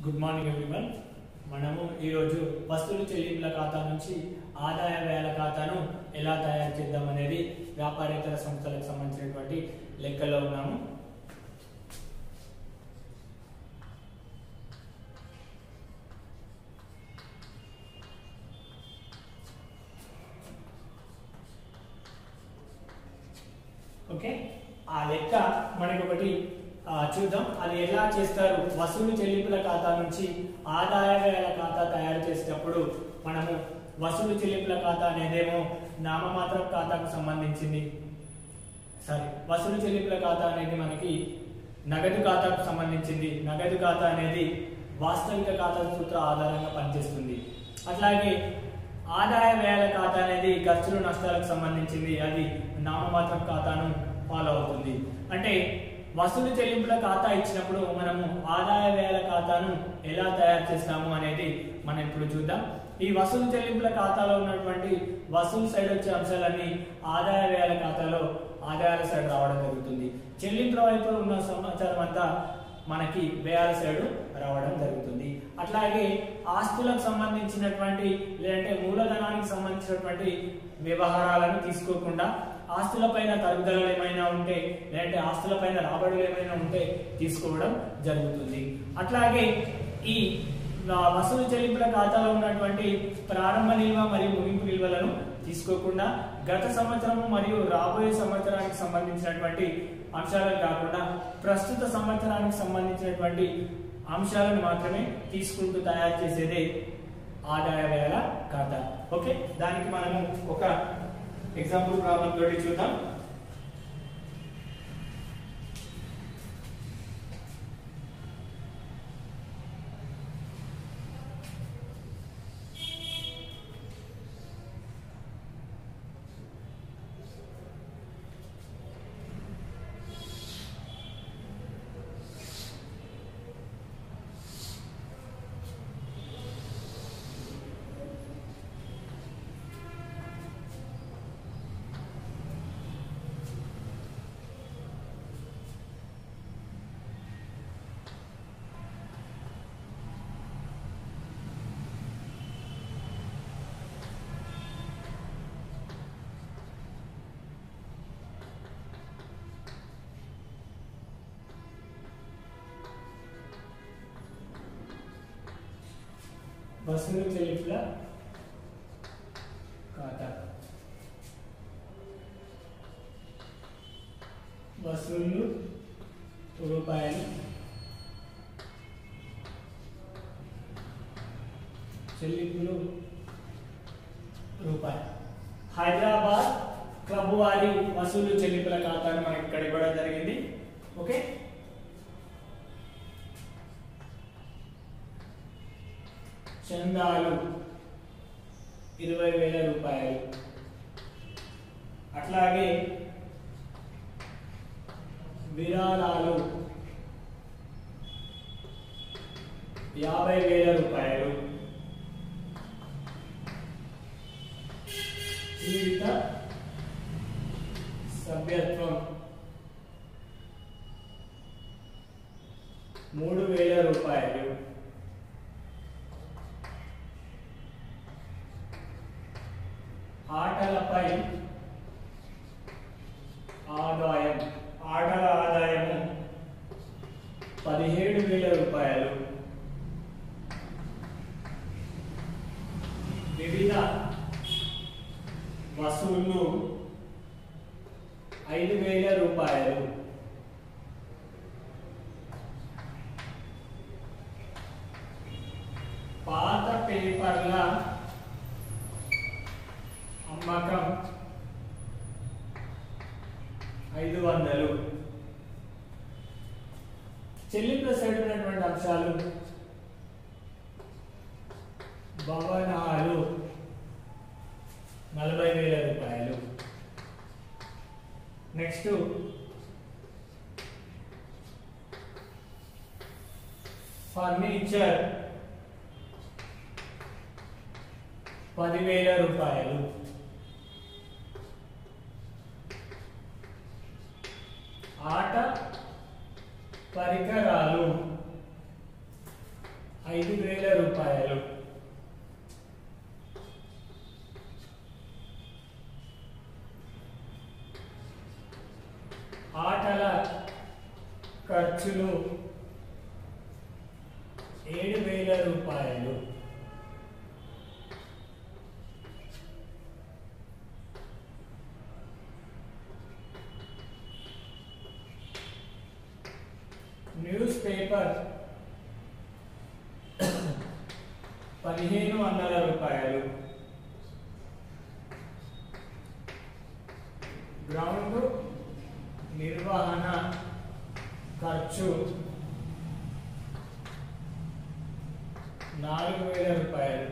good morning everyone మనము ఈరోజు వస్తువులు చెల్లింపుల ఖాతా నుంచి ఆదాయ వ్యయాల ఖాతాను ఎలా తయారు చేద్దాం అనేది వ్యాపారేతర సంస్థలకు సంబంధించినటువంటి లెక్కల్లో ఉన్నాము ఓకే ఆ లెక్క మనకి ఒకటి ఆ, చూద్దాం అది ఎలా చేస్తారు వసూలు చెల్లింపుల ఖాతా నుంచి ఆదాయ వ్యయాల ఖాతా తయారు చేసేటప్పుడు మనము వసూలు చెల్లింపుల ఖాతా అనేదేమో నామమాత్రం ఖాతాకు సంబంధించింది సారీ వసూలు చెల్లింపుల ఖాతా అనేది మనకి నగదు ఖాతాకు సంబంధించింది నగదు ఖాతా అనేది వాస్తవిక ఖాతా సూత్ర ఆధారంగా పనిచేస్తుంది అట్లాగే ఆదాయ వ్యయాల ఖాతా అనేది ఖర్చులు నష్టాలకు సంబంధించింది అది నామమాత్రం ఖాతాను ఫాలో అవుతుంది అంటే వసూలు చెల్లింపుల ఖాతా ఇచ్చినప్పుడు మనము ఆదాయ వ్యయాల ఖాతాను ఎలా తయారు చేస్తాము అనేది మనం ఇప్పుడు చూద్దాం ఈ వసూలు చెల్లింపుల ఖాతాలో ఉన్నటువంటి వసూలు సైడ్ వచ్చే అంశాలన్నీ ఆదాయ వ్యయాల ఖాతాలో ఆదాయాల సైడ్ రావడం జరుగుతుంది చెల్లింపుల వైపు ఉన్న సమాచారం అంతా మనకి వ్యయాల సైడ్ రావడం జరుగుతుంది అట్లాగే ఆస్తులకు సంబంధించినటువంటి లేదంటే మూలధనానికి సంబంధించినటువంటి వ్యవహారాలను తీసుకోకుండా ఆస్తులపైన తరుగుదలలు ఏమైనా ఉంటే లేదంటే ఆస్తులపైన రాబడులు ఏమైనా ఉంటే తీసుకోవడం జరుగుతుంది అట్లాగే ఈ ఆ, వసూలు చెల్లింపుల ఖాతాలో ఉన్నటువంటి ప్రారంభ నిల్వ మరియు ముగింపు నిల్వలను తీసుకోకుండా గత సంవత్సరము మరియు రాబోయే సంవత్సరానికి సంబంధించినటువంటి అంశాలను కాకుండా ప్రస్తుత సంవత్సరానికి సంబంధించినటువంటి అంశాలను మాత్రమే తీసుకుంటూ తయారు చేసేదే ఆదాయ వ్యయాల ఖాతా ఓకే దానికి మనము ఒక ఎగ్జాంపుల్ ప్రాబ్లం తోటి చూద్దాం వసూలు చెల్లింపుల ఖాతా వసూళ్లు రూపాయలు చెల్లింపులు రూపాయలు హైదరాబాద్ క్లబ్ వారి వసూలు చెల్లింపుల ఖాతాను మనకి ఇక్కడ ఇవ్వడం జరిగింది ఓకే చందాలు ఇరవై వేల రూపాయలు అట్లాగే విరాళాలు యాభై వేల రూపాయలు జీవిత సభ్యత్వం మూడు వేల రూపాయలు ఆటలపై ఆదాయం ఆటల ఆదాయము పదిహేడు వేల రూపాయలు వివిధ వసూళ్లు ఐదు వేల రూపాయలు పాత పేపర్ల అమ్మకం ఐదు వందలు చెల్లింపుల సైడ్ ఉన్నటువంటి అంశాలు భవనాలు నలభై వేల రూపాయలు నెక్స్ట్ ఫర్నిచర్ పదివేల రూపాయలు ఆట పరికరాలు ఐదు వేల రూపాయలు ఆటల ఖర్చులు ఏడు వేల రూపాయలు న్యూస్ పేపర్ పదిహేను వందల రూపాయలు గ్రౌండ్ నిర్వహణ ఖర్చు నాలుగు వేల రూపాయలు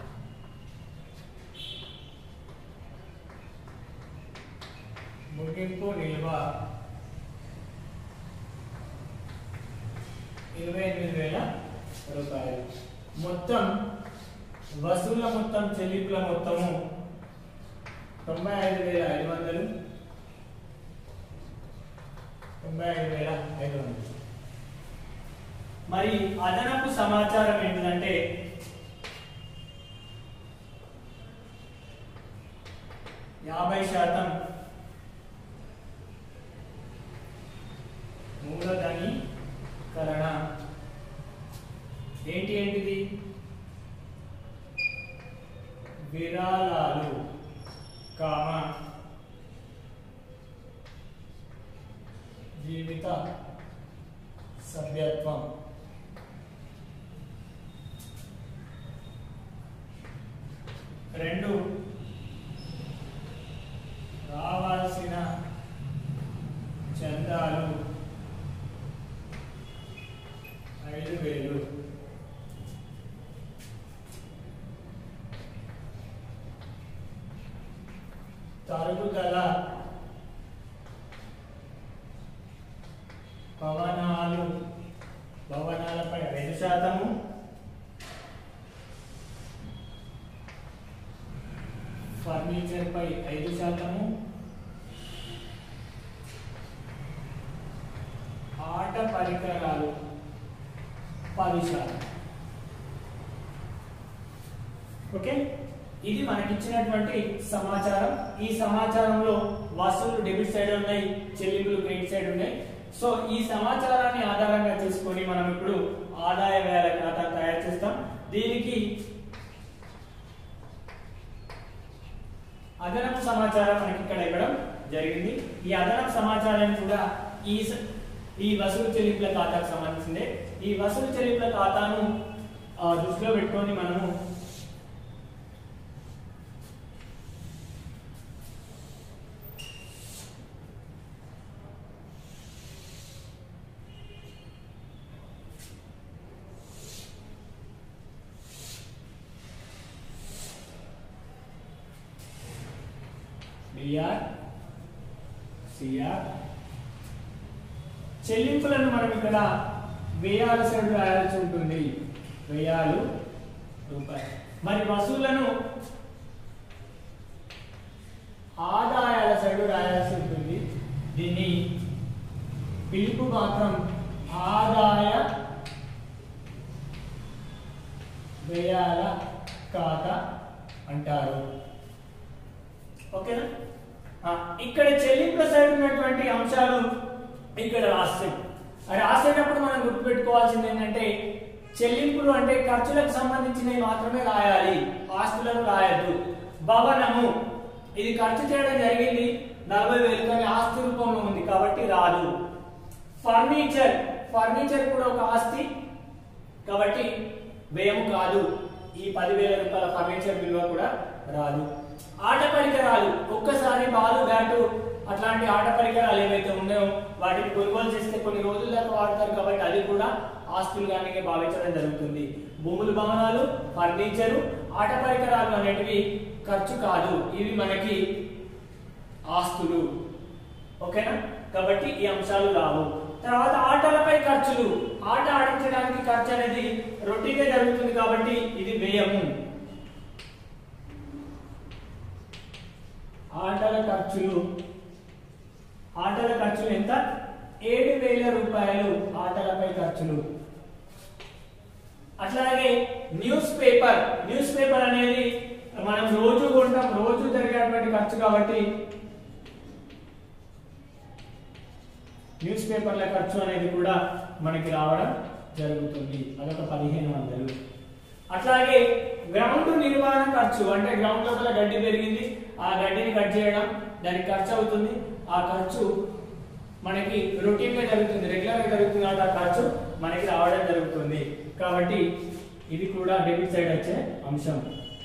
ముగింపు నిల్వ ఇరవై ఎనిమిది వేల రూపాయలు మొత్తం వసూళ్ల మొత్తం చెల్లింపుల మొత్తము తొంభై ఐదు వేల ఐదు వందలు తొంభై ఐదు వేల ఐదు వందలు మరి అదనపు సమాచారం ఏంటంటే యాభై శాతం మూలధనీకరణ ఏంటి ఏంటిది విరాళాలు కామ జీవిత సభ్యత్వం రెండు రావాల్సిన చందాలు ఐదు వేలు తరుగుదల భవనాలు భవనాలపై ఐదు శాతము ఫర్నిచర్ పై ఐదు శాతము ఆట పరికరాలు పది శాతం ఓకే ఇది మనకిచ్చినటువంటి సమాచారం ఈ సమాచారంలో వసూలు డెబిట్ సైడ్ ఉన్నాయి చెల్లింపులు క్రెడిట్ సైడ్ ఉన్నాయి సో ఈ సమాచారాన్ని ఆధారంగా చేసుకొని మనం ఇప్పుడు ఆదాయ వ్యయాల ఖాతా తయారు చేస్తాం దీనికి అదనపు సమాచారం మనకి ఇక్కడ ఇవ్వడం జరిగింది ఈ అదనపు సమాచారాన్ని కూడా ఈ స- ఈ వసూలు చెల్లింపుల ఖాతాకు సంబంధించిందే ఈ వసూలు చెల్లింపుల ఖాతాను ఆ, దృష్టిలో పెట్టుకొని మనము బిఆర్ సిఆర్ చెల్లింపులను మనం ఇక్కడ వ్యయాల సైడ్ రాయాల్సి ఉంటుంది వ్యయాలు రూపాయలు మరి వసూళ్లను ఆదాయాల సైడ్ రాయాల్సి ఉంటుంది దీన్ని పిలుపు మాత్రం ఆదాయ వ్యయాల ఖాతా అంటారు ఓకేనా ఆ, ఇక్కడ చెల్లింపుల సైడ్ ఉన్నటువంటి అంశాలు ఇక్కడ రాస్తాయి అది రాసేటప్పుడు మనం గుర్తుపెట్టుకోవాల్సింది ఏంటంటే చెల్లింపులు అంటే ఖర్చులకు సంబంధించినవి మాత్రమే రాయాలి ఆస్తులను రాయద్దు భవనము ఇది ఖర్చు చేయడం జరిగింది నలభై వేలు కానీ ఆస్తి రూపంలో ఉంది కాబట్టి రాదు ఫర్నిచర్ ఫర్నిచర్ కూడా ఒక ఆస్తి కాబట్టి వ్యయం కాదు ఈ పదివేల రూపాయల ఫర్నిచర్ విలువ కూడా రాదు ఆట పరికరాలు ఒక్కసారి బాలు బ్యాటు అట్లాంటి ఆట పరికరాలు ఏవైతే ఉన్నాయో వాటిని కొనుగోలు చేస్తే కొన్ని రోజుల దాకా వాడతారు కాబట్టి అది కూడా ఆస్తులుగానే భావించడం జరుగుతుంది భూములు భవనాలు ఫర్నిచరు ఆట పరికరాలు అనేటివి ఖర్చు కాదు ఇవి మనకి ఆస్తులు ఓకేనా కాబట్టి ఈ అంశాలు రావు తర్వాత ఆటలపై ఖర్చులు ఆట ఆడించడానికి ఖర్చు అనేది రొటీన్ గా జరుగుతుంది కాబట్టి ఇది వ్యయము ఆటల ఖర్చులు ఆటల ఖర్చులు ఎంత ఏడు వేల రూపాయలు ఆటలపై ఖర్చులు అట్లాగే న్యూస్ పేపర్ న్యూస్ పేపర్ అనేది మనం రోజు కొంటాం రోజు జరిగేటువంటి ఖర్చు కాబట్టి న్యూస్ పేపర్ల ఖర్చు అనేది కూడా మనకి రావడం జరుగుతుంది అదొక పదిహేను వందలు అట్లాగే గ్రౌండ్ నిర్వహణ ఖర్చు అంటే గ్రౌండ్ లోపల గడ్డి పెరిగింది ఆ గడ్డిని కట్ చేయడం దానికి ఖర్చు అవుతుంది ఆ ఖర్చు మనకి రొటీన్ గా జరుగుతుంది రెగ్యులర్ గా జరుగుతుంది కాబట్టి ఆ ఖర్చు మనకి రావడం జరుగుతుంది కాబట్టి ఇది కూడా డెబిట్ సైడ్ వచ్చే అంశం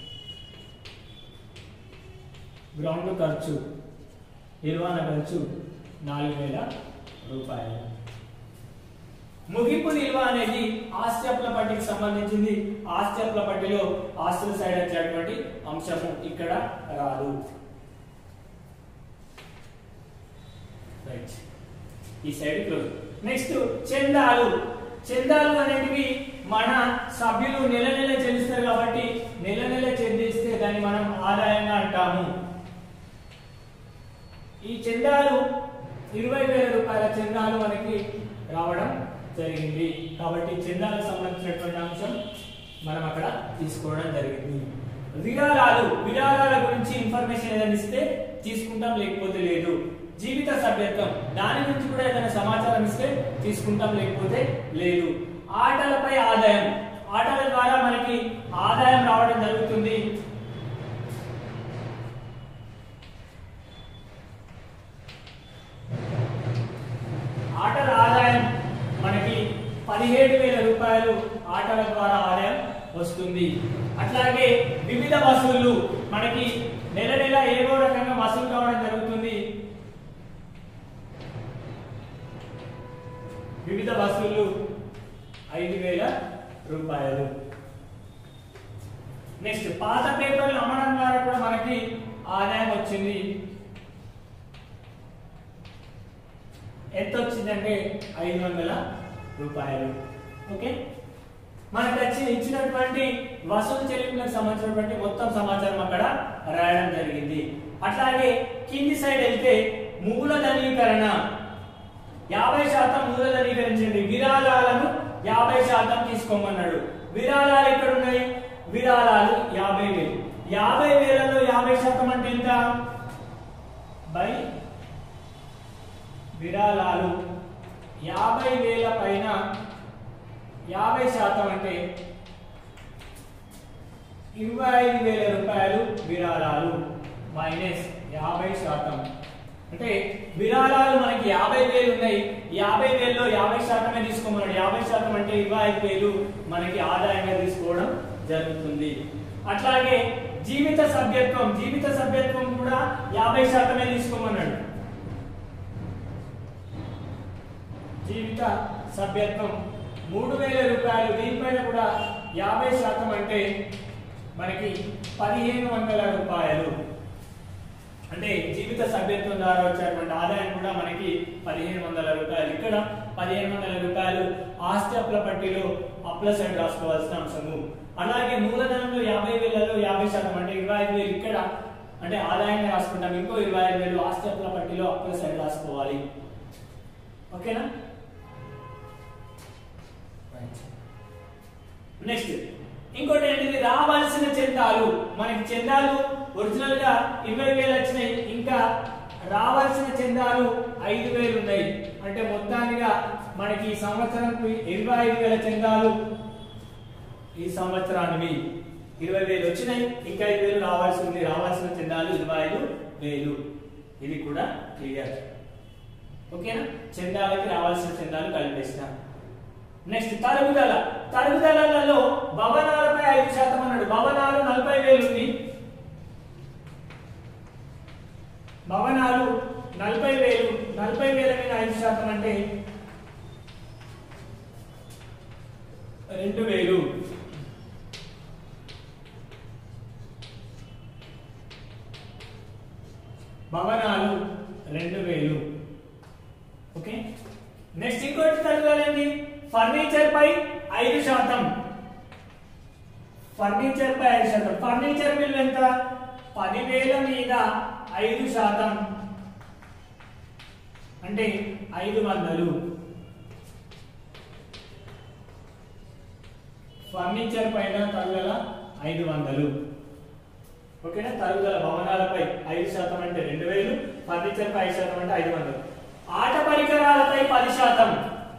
గ్రౌండ్ ఖర్చు నిర్వహణ ఖర్చు నాలుగు వేల రూపాయలు ముగింపు నిల్వ అనేది ఆస్తి అప్పుల పట్టికి సంబంధించింది ఆస్తి అప్పుల పట్టిలో ఆస్తుల సైడ్ వచ్చేటువంటి అంశము ఇక్కడ రాదు రైట్ ఈ సైడ్ క్లోజ్ నెక్స్ట్ చందాలు చందాలు అనేటివి మన సభ్యులు నెల నెల చెల్లిస్తారు కాబట్టి నెల నెల చెల్లిస్తే దాన్ని మనం ఆదాయంగా అంటాము ఈ చందాలు ఇరవై వేల రూపాయల చందాలు మనకి రావడం జరిగింది కాబట్టి చందాలకు సంబంధించినటువంటి అంశం మనం అక్కడ తీసుకోవడం జరిగింది విరాళాలు విరాళాల గురించి ఇన్ఫర్మేషన్ ఏదైనా ఇస్తే తీసుకుంటాం లేకపోతే లేదు జీవిత సభ్యత్వం దాని గురించి కూడా ఏదైనా సమాచారం ఇస్తే తీసుకుంటాం లేకపోతే లేదు ఆటలపై ఆదాయం ఆటల ద్వారా మనకి ఆదాయం రావడం జరుగుతుంది ఆటల ఆదాయం మనకి పదిహేడు వేల రూపాయలు ఆటల ద్వారా ఆదాయం వస్తుంది అట్లాగే వివిధ వసూళ్లు మనకి నెల నెల ఏదో రకంగా వసూలు కావడం జరుగుతుంది వివిధ వసూళ్లు ఐదు వేల రూపాయలు నెక్స్ట్ పాత పేపర్లు అమ్మడం ద్వారా కూడా మనకి ఆదాయం వచ్చింది ఎంత వచ్చిందంటే ఐదు వందల రూపాయలు ఓకే మనకు వచ్చి ఇచ్చినటువంటి వసూలు చెల్లింపులకు సంబంధించినటువంటి మొత్తం సమాచారం అక్కడ రాయడం జరిగింది అట్లాగే కింది సైడ్ వెళ్తే మూలధనీకరణ యాభై శాతం మూలధనీకరించండి విరాళాలను యాభై శాతం తీసుకోమన్నాడు విరాళాలు ఎక్కడ ఉన్నాయి విరాళాలు యాభై వేలు యాభై వేలలో యాభై శాతం అంటే ఎంత బై విరాళాలు యాభై వేల పైన యాభై శాతం అంటే ఇరవై ఐదు వేల రూపాయలు విరాళాలు మైనస్ యాభై శాతం అంటే విరాళాలు మనకి యాభై వేలు ఉన్నాయి యాభై వేలలో యాభై శాతమే తీసుకోమన్నాడు యాభై శాతం అంటే ఇరవై ఐదు వేలు మనకి ఆదాయంగా తీసుకోవడం జరుగుతుంది అట్లాగే జీవిత సభ్యత్వం జీవిత సభ్యత్వం కూడా యాభై శాతమే తీసుకోమన్నాడు జీవిత సభ్యత్వం మూడు వేల రూపాయలు దీనిపైన కూడా యాభై శాతం అంటే మనకి పదిహేను వందల రూపాయలు అంటే జీవిత సభ్యత్వం ద్వారా వచ్చేటువంటి ఆదాయం కూడా మనకి పదిహేను వందల రూపాయలు ఇక్కడ పదిహేను వందల రూపాయలు ఆస్తి అప్పుల పట్టిలో అప్పుల సైడ్ రాసుకోవాల్సిన అంశము అలాగే మూలధనంలో యాభై వేలలో యాభై శాతం అంటే ఇరవై ఐదు వేలు ఇక్కడ అంటే ఆదాయంగా రాసుకుంటాం ఇంకో ఇరవై ఐదు వేలు ఆస్తి అప్పుల పట్టిలో అప్పుల సైడ్ రాసుకోవాలి ఓకేనా నెక్స్ట్ ఇంకోటి ఏంటిది రావాల్సిన చందాలు మనకి చందాలు ఒరిజినల్ గా ఇరవై వేలు వచ్చినాయి ఇంకా రావాల్సిన చందాలు ఐదు వేలు ఉన్నాయి అంటే మొత్తానిగా మనకి ఈ సంవత్సరంకు ఇరవై ఐదు వేల చందాలు ఈ సంవత్సరానివి ఇరవై వేలు వచ్చినాయి ఇంకా ఐదు వేలు రావాల్సి ఉంది రావాల్సిన చందాలు ఇరవై ఐదు వేలు ఇది కూడా క్లియర్ ఓకేనా చందాలకి రావాల్సిన చందాలు కలిపేసిన నెక్స్ట్ తరుగుదల తరుగుదలలో భవనాలపై ఐదు శాతం అన్నాడు భవనాలు నలభై వేలు ఉంది భవనాలు నలభై వేలు నలభై వేల మీద ఐదు శాతం అంటే రెండు వేలు భవనాలు రెండు వేలు ఓకే నెక్స్ట్ ఇంకోటి తరుగుదలండి ఫర్నిచర్ పై ఐదు శాతం ఫర్నిచర్ పై ఐదు శాతం ఫర్నిచర్ బిల్ ఎంత పదివేల మీద ఐదు శాతం అంటే ఐదు వందలు ఫర్నిచర్ పైన తరుగుదల ఐదు వందలు ఓకేనా తరుగుదల భవనాలపై ఐదు శాతం అంటే రెండు వేలు ఫర్నిచర్ పై ఐదు శాతం అంటే ఐదు వందలు ఆట పరికరాలపై పది శాతం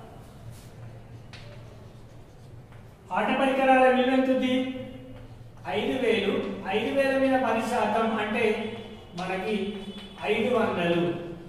ఆట పరికరాల విలువ ఎంత ఉంది ఐదు వేలు ఐదు వేల మీద పది శాతం అంటే మనకి ఐదు వందలు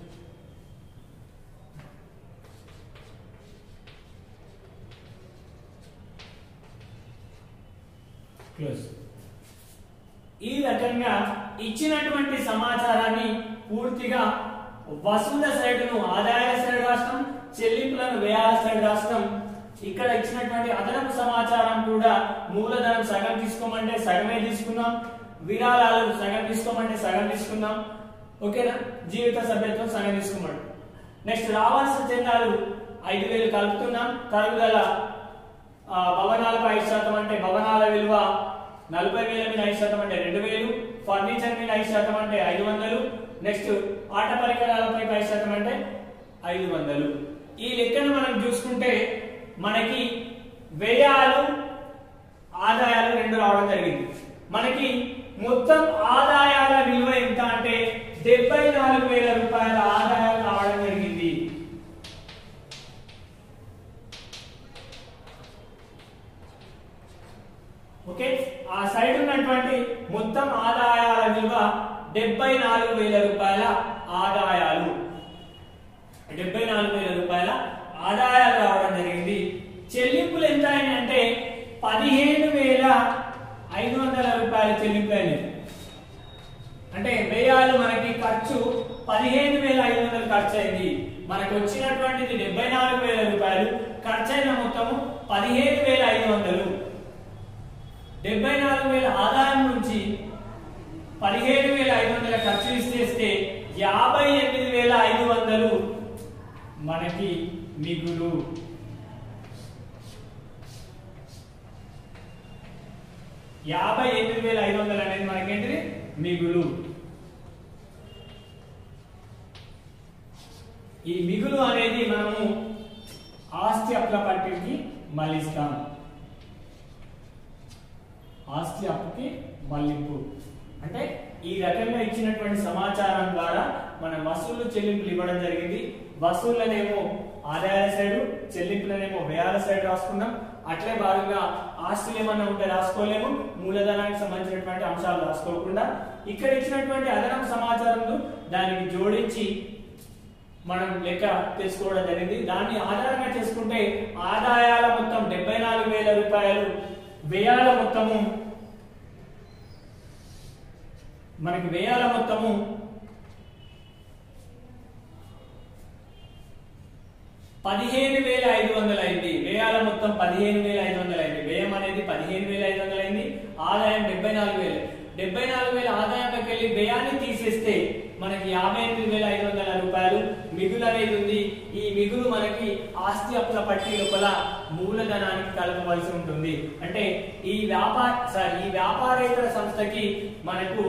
క్లోజ్ ఈ రకంగా ఇచ్చినటువంటి సమాచారాన్ని పూర్తిగా వసూల సైడ్ను ఆదాయాల సైడ్ రాష్ట్రం చెల్లింపులను వ్యయాల సైడ్ రాష్ట్రం ఇక్కడ ఇచ్చినటువంటి అదనపు సమాచారం కూడా మూలధనం సగం తీసుకోమంటే సగమే తీసుకుందాం విరాళాలు సగం తీసుకోమంటే సగం తీసుకుందాం ఓకేనా జీవిత సభ్యత్వం సగం తీసుకోమండి నెక్స్ట్ రావాల్సిన చందాలు ఐదు వేలు కలుపుతున్నాం తరుగుదల ఆ, భవనాలపై ఐదు శాతం అంటే భవనాల విలువ నలభై వేల మీద ఐదు శాతం అంటే రెండు వేలు ఫర్నిచర్ మీద ఐదు శాతం అంటే ఐదు వందలు నెక్స్ట్ ఆట పరికరాలపై ఐదు శాతం అంటే ఐదు వందలు ఈ లెక్కను మనం చూసుకుంటే మనకి వ్యయాలు ఆదాయాలు రెండు రావడం జరిగింది మనకి మొత్తం ఆదాయాల విలువ ఎంత అంటే డెబ్బై నాలుగు వేల రూపాయల ఆదాయాలు రావడం జరిగింది ఓకే ఆ సైడ్ ఉన్నటువంటి మొత్తం ఆదాయాల విలువ డెబ్బై నాలుగు వేల రూపాయల ఆదాయాలు డెబ్బై నాలుగు వేల రూపాయల ఆదాయాలు రావడం జరిగింది చెల్లింపులు ఎంత అయినాయి అంటే పదిహేను వేల ఐదు వందల రూపాయల చెల్లింపులు అయినాయి అంటే వ్యయాలు మనకి ఖర్చు పదిహేను వేల ఐదు వందలు ఖర్చు అయింది మనకు వచ్చినటువంటిది డెబ్బై నాలుగు వేల రూపాయలు ఖర్చు అయిన మొత్తము పదిహేను వేల ఐదు వందలు డెబ్బై నాలుగు వేల ఆదాయం నుంచి పదిహేను వేల ఐదు వందల ఖర్చు ఇస్తే యాభై ఎనిమిది వేల ఐదు వందలు మనకి మిగులు యాభై ఎనిమిది వేల ఐదు వందలు అనేది మనకేంటిది మిగులు ఈ మిగులు అనేది మనము ఆస్తి అప్పుల పట్టికి మళ్ళిస్తాం ఆస్తి అప్పుకి మళ్లింపు అంటే ఈ రకంగా ఇచ్చినటువంటి సమాచారం ద్వారా మనం వసూలు చెల్లింపులు ఇవ్వడం జరిగింది వసూళ్ళనేమో ఆదాయాల సైడ్ చెల్లింపులనేమో వ్యయాల సైడ్ రాసుకున్నాం అట్లే భాగంగా ఆస్తులు ఏమన్నా ఉంటే రాసుకోలేము మూలధనానికి సంబంధించినటువంటి అంశాలు రాసుకోకుండా ఇక్కడ ఇచ్చినటువంటి అదనపు సమాచారంలో దానికి జోడించి మనం లెక్క తెలుసుకోవడం జరిగింది దాన్ని ఆధారంగా చేసుకుంటే ఆదాయాల మొత్తం డెబ్బై నాలుగు వేల రూపాయలు వ్యయాల మొత్తము మనకి వ్యయాల మొత్తము పదిహేను వేల ఐదు వందలు అయింది వ్యయాల మొత్తం పదిహేను వేల ఐదు వందలు అయింది వ్యయం అనేది పదిహేను వేల ఐదు వందలు అయింది ఆదాయం డెబ్బై నాలుగు వేలు డెబ్బై నాలుగు వేల ఆదాయంలోకి వెళ్ళి వ్యయాన్ని తీసేస్తే మనకి యాభై ఎనిమిది వేల ఐదు వందల రూపాయలు మిగులు అనేది ఉంది ఈ మిగులు మనకి ఆస్తి అప్పుల పట్టి లోపల మూలధనానికి కలపవలసి ఉంటుంది అంటే ఈ వ్యాపార సారీ ఈ వ్యాపారేతర సంస్థకి మనకు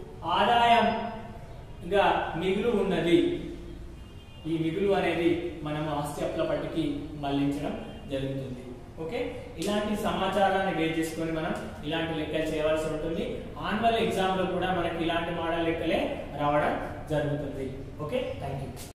ఆదాయంగా మిగులు ఉన్నది ఈ మిగులు అనేది మనం ఆస్తి అప్పుల పట్టికి మళ్లించడం జరుగుతుంది ఓకే ఇలాంటి సమాచారాన్ని బేస్ చేసుకొని మనం ఇలాంటి లెక్కలు చేయవలసి ఉంటుంది ఆన్యువల్ ఎగ్జామ్ లో కూడా మనకి ఇలాంటి మోడల్ లెక్కలే రావడం జరుగుతుంది ఓకే థ్యాంక్ యూ